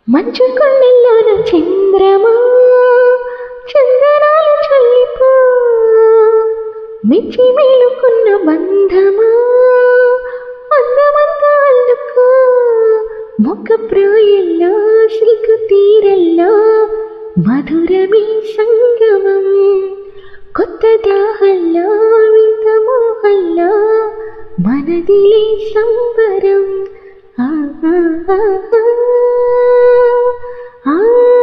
మంచు కొండల్లోన చంద్రమా చందనాలు చల్లిపో మెచ్చి మేలుకున్న బంధమా అందమంతా అల్లుకో మొక్క ప్రాయంలో సిగ్గు తీరల్లో మధురమీ సంగమం కొత్త దాహల్లో వింత మోహల్లో మనదిలే సంబరం ఆ ఆ, ఆ, ఆ, ఆ,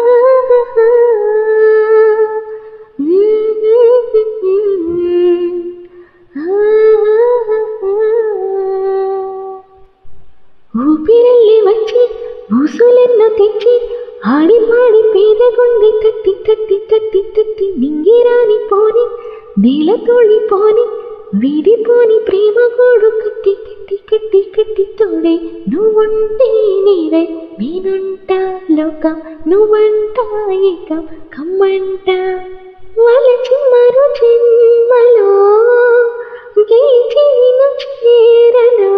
ఊపిరల్లి వచ్చి ఊసులెన్నో తెచ్చి ఆడి పాడి పేద గుండె తట్టి తట్టి తట్టి తట్టి నింగిరాని పోని నేల తోడి పోని వీడిపోని ప్రేమ గోడు కట్టి కట్టి కట్టి కట్టి తోడే నువ్వుంటే నీవే నేనుంటా లోకం నువ్వంటా ఏకం కమ్మంట వలచి మరు జన్మలో గీచి నిన్ను చేరనా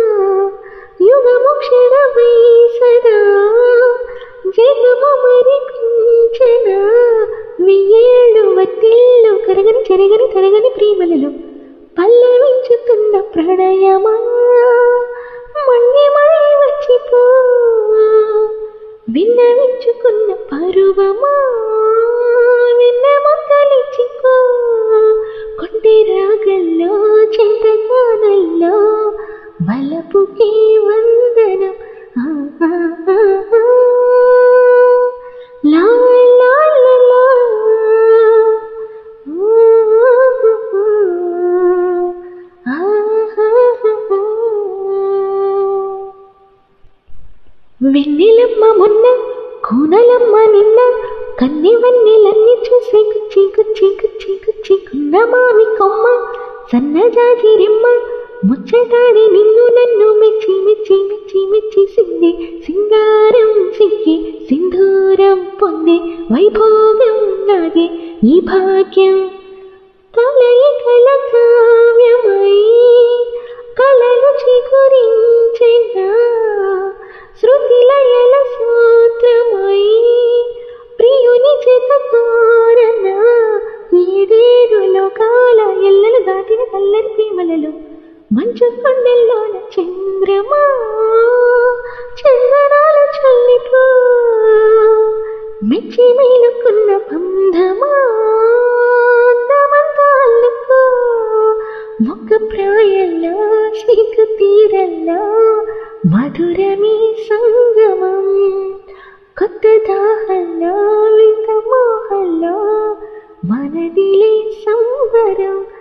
యుగముక్షరమై సదా జగము మరి పింఛన వెయ్యేళ్ళు వత్తిళ్ళు కరగని చెరగని తరగని ప్రేమలలో పల్లవించుతున్న ప్రణయమా మళ్ళీ మళ్ళీ వచ్చిపో విన్నవించుకున్న పరువమా విన్న మొక్కలిచ్చికో కొండే రాగల్లో చింతగానల్లో బలపుకే వందనం ఆ, ఆ, ఆ, ఆ. లా, లా, లా, లా. ఊ, ఆ, ఆ, ఆ, ఆ. వెన్నెలమ్మ మొన్న కోనలమ్మ నిన్న కన్నె వన్నెలన్నీ చూసే గుచ్చి గుచ్చి గుచ్చి గుచ్చి కున్న మావి కొమ్మ సన్నజాజి రెమ్మ ముచ్చటాడి నిన్ను నన్ను మెచ్చి మెచ్చి మెచ్చి మెచ్చి సింది సింగారం సిక్కి సింధూరం పొందే వైభోగం నాగే ఈ భాగ్యం కలయికల కావ్యమై కలలు చిగురించెనా శృతిలయల సూత్రమై ప్రియుని చేత కోరన ఏడేడు లోకాల ఎల్లలు దాటిన కల్లరి ప్రేమలలో మంచు కొండల్లోన చంద్రమా చందనాలు చల్లిపో మెచ్చి మేలుకున్న బంధమా అందమంతా అల్లుకో మొక్క ప్రాయంలో సిగ్గు తీరల్లో మధురమీ సంగమం కొత్త దాహంలో వింత మోహంలో మనదిలే సంబరం